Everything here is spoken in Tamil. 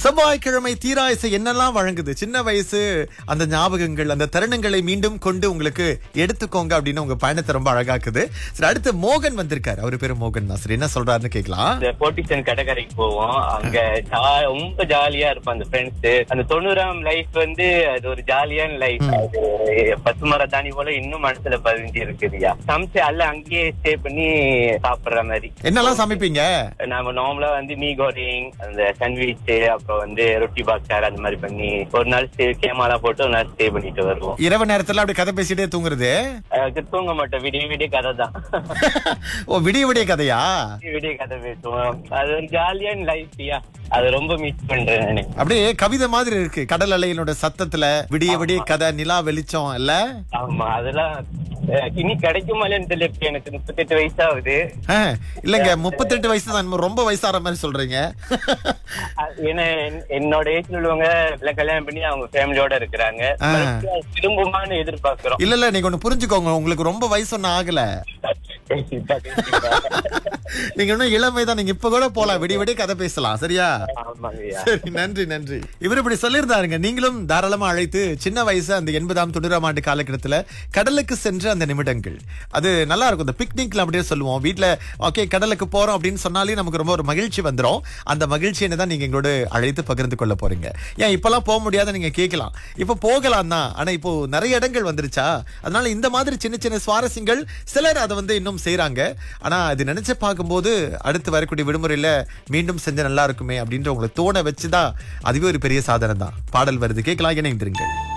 செவ்வாய்க்கிழமை தீராயசை என்னெல்லாம் வழங்குது சின்ன வயசு அந்த ஞாபகங்கள் அந்த தருணங்களை மீண்டும் கொண்டு உங்களுக்கு எடுத்துக்கோங்க அப்படின்னு உங்க பயணத்தை ரொம்ப அழகாக்குது சரி அடுத்து மோகன் வந்திருக்காரு அவரு பேரு மோகன் தான் சரி என்ன சொல்றாருன்னு கேட்கலாம் இந்த போட்டிஷன் கடற்கரைக்கு போவோம் அங்க ஜா- ரொம்ப ஜாலியா இருப்போம் அந்த ஃப்ரெண்ட்ஸ் அந்த தொண்ணூறாம் லைஃப் வந்து அது ஒரு ஜாலியான லைஃப் அது பத்து மர தாணி போல இன்னும் மனசுல பதிஞ்சு இருக்குதுயா சமைச்சு அல்ல அங்கேயே ஸ்டே பண்ணி சாப்பிடுற மாதிரி என்னெல்லாம் சமைப்பீங்க நாம நார்மலா வந்து மீ கோரிங் அந்த சாண்ட்விச் அப்புறம் வந்து ரொட்டி பாக்ஸார் அந்த மாதிரி பண்ணி ஒரு நாள் ஸ்டே கேமாலாம் போட்டு ஒரு நாள் ஸ்டே பண்ணிட்டு வருவோம் இரவு நேரத்துல அப்படி கதை பேசிட்டே தூங்குறது அதுக்கு தூங்க மாட்டோம் விடிய விடிய கதை தான் ஓ விடிய விடிய கதையா விடிய விடிய கதை பேசுவோம் அது ஒரு ஜாலியான லைஃப்யா அது ரொம்ப மிஸ் பண்றேன் நானு அப்படியே கவிதை மாதிரி இருக்கு கடல் அலையினோட சத்தத்துல விடிய விடிய கதை நிலா வெளிச்சம் இல்ல ஆமா அதெல்லாம் அஹ், இனி கிடைக்குமாலேன்னு தெரியல இப்ப எனக்கு முப்பத்தெட்டு வயசு ஆகுது ஆ, இல்லங்க முப்பத்தெட்டு வயசு தான் ரொம்ப வயசாற மாதிரி சொல்றீங்க அஹ், ஏன்னா என்- என்னோட ஏஜ்ல உள்ளவங்க எல்லாம் கல்யாணம் பண்ணி அவங்க ஃபேமிலியோட இருக்கிறாங்க ஆ. மறுபடியும் அது திரும்புமான்னு எதிர்பார்க்கிறோம் இல்ல இல்ல நீங்க ஒண்ணு புரிஞ்சுக்கோங்க உங்களுக்கு ரொம்ப வயசு ஒன்னும் ஆகல கண்டிப்பா, கண்டிப்பா. நீங்க இன்னும் இளமை தான் நீங்க இப்ப கூட போலாம் விடிய விடிய கதை பேசலாம் சரியா ஆமாங்கய்யா சரி நன்றி நன்றி இவர் இப்படி சொல்லியிருந்தாருங்க நீங்களும் தாராளமா அழைத்து சின்ன வயசு அந்த எண்பதாம் தொண்ணூறாம் ஆண்டு காலகட்டத்துல கடலுக்கு சென்ற அந்த நிமிடங்கள் அது நல்லா இருக்கும் இந்த பிக்னிக்ல அப்படியே சொல்லுவோம் வீட்ல ஓகே கடலுக்கு போறோம் அப்படின்னு சொன்னாலே நமக்கு ரொம்ப ஒரு மகிழ்ச்சி வந்துரும் அந்த மகிழ்ச்சியை தான் நீங்க எங்களோட அழைத்து பகிர்ந்து கொள்ள போறீங்க ஏன் இப்பெல்லாம் போக முடியாத நீங்க கேட்கலாம் இப்ப போகலாம் தான் ஆனா இப்போ நிறைய இடங்கள் வந்துருச்சா அதனால இந்த மாதிரி சின்ன சின்ன சுவாரஸ்யங்கள் சிலர் அதை வந்து இன்னும் செய்றாங்க ஆனா அது நினைச்சு பார்க்கும்போது அடுத்து வரக்கூடிய விடுமுறையில மீண்டும் செஞ்சா நல்லா இருக்குமே அப்படின்ற உங்களை தோண வச்சுதான் அதுவே ஒரு பெரிய சாதனை தான் பாடல் வருது கேட்கலாம் இணைந்திருங்கள்